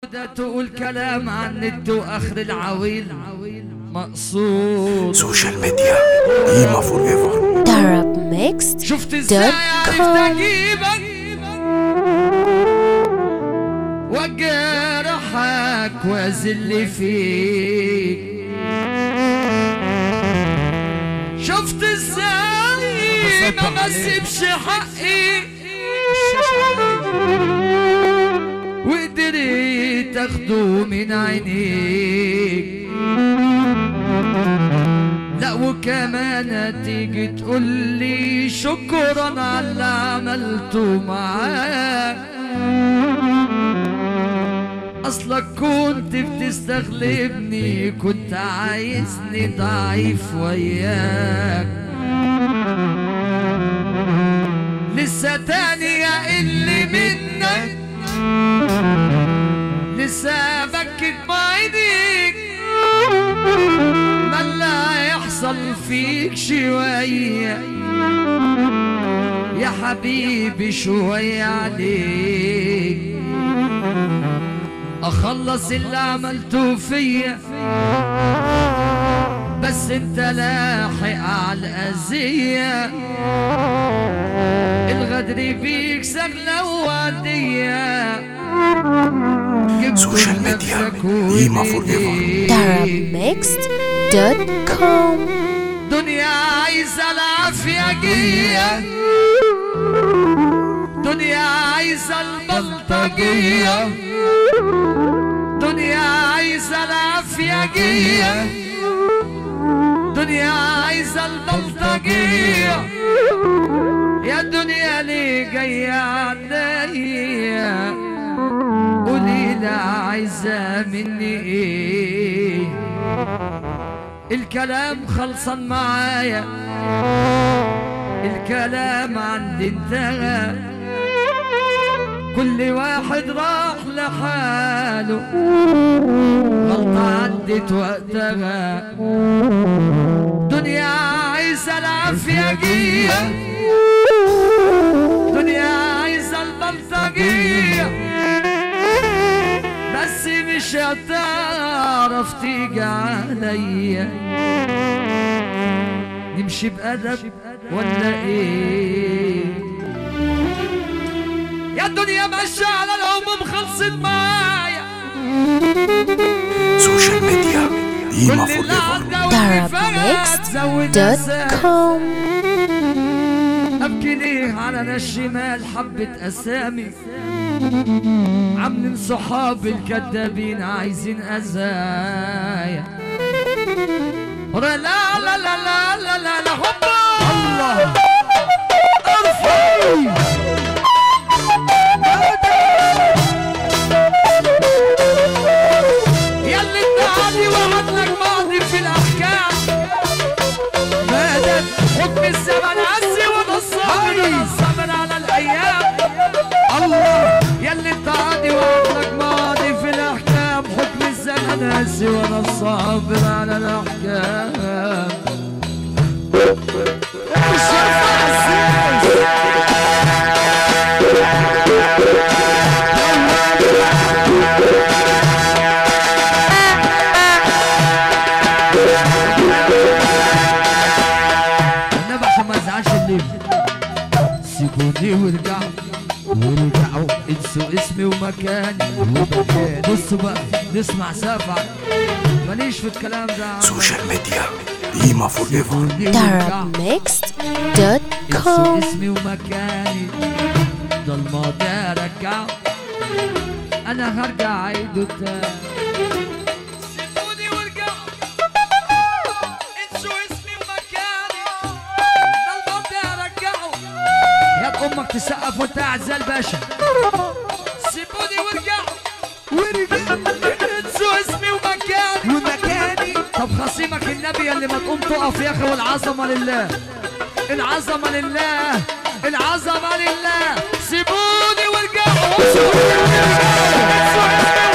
بدها تقول كلام عن النت واخر العويل مقصود سوشيال ميديا قيمة فور ايفر Arab Mixed شفت ازاي عرفت اجيبك وجرحك واذل فيك شفت ازاي ما بسيبش حقي وقدرت اخده من عينيك لا وكمان تيجي تقول لي شكرا على اللي عملته معاك اصلك كنت بتستغلبني كنت عايزني ضعيف وياك لسه تانية اللي منك لسه بكت بعيديك ما اللي هيحصل فيك شوية يا حبيبي شوية عليك اخلص اللي عملته فيا بس انت لاحق على الاذية الغدر بيك سهلة وعادية جبت سوشيال ميديا لنفسك قيمة فور ايفر وإيديك. Arabmixed.com دنيا عايزة العافية جية دنيا عايزة البلطجية دنيا عايزة العافية جية دنيا عايزة البلطجية يا دنيا ليه جاية عليا قولي لا عايزة مني ايه الكلام خلصان معايا الكلام عندي انتهى كل واحد راح لحاله غلطة عدت وقتها دنيا عايزة العافية جية دنيا عايزة البلطجية بس مش هتعرف تيجي عليا نمشي بأدب ولا ايه يا الدنيا ماشية على العموم خلصت معايا سوشيال ميديا قيمة كل فور اللي ايفر عدى واللي فات زود أساس. Arabmixed.com ابكي ليه على انا الشمال حبة اسامي عاملين صحاب الكدابين عايزين ازايا لا لا لا لا لا لا لا هوبا الله ارفعي ياللي ادعاني وعد لك ماضي في الاحكام مدد حكم الزمن عزي وانا الصابر انا الصابر على الايام الله ياللي ادعاني وعد لك ماضي في الاحكام حكم الزمن عزي وانا الصابر على الاحكام الشرف عزيز النبي عشان ما يزعلش الليل سيبوني وارجعوا وارجعوا انسوا اسمي ومكاني ومكاني بصوا بقى نسمع سافع ماليش في الكلام ده يا عم. سوشيال ميديا قيمة فور ايفر سيبوني وارجعوا انسوا Arabmixed.com اسمي ومكاني ده الماضي ارجعه انا هرجع اعيده تاني سيبوني وارجعوا انسوا اسمي ومكاني ده الماضي ارجعه يا امك تسقف وانت قاعد زي الباشا سيبوني وارجعوا وارجعوا انسوا اسمي ومكاني ومكاني طب خصيمك النبي اللي ما تقوم تقف يا اخي والعظمه لله العظمه لله العظمه لله سيبوني وارجعوا انسوا اسمي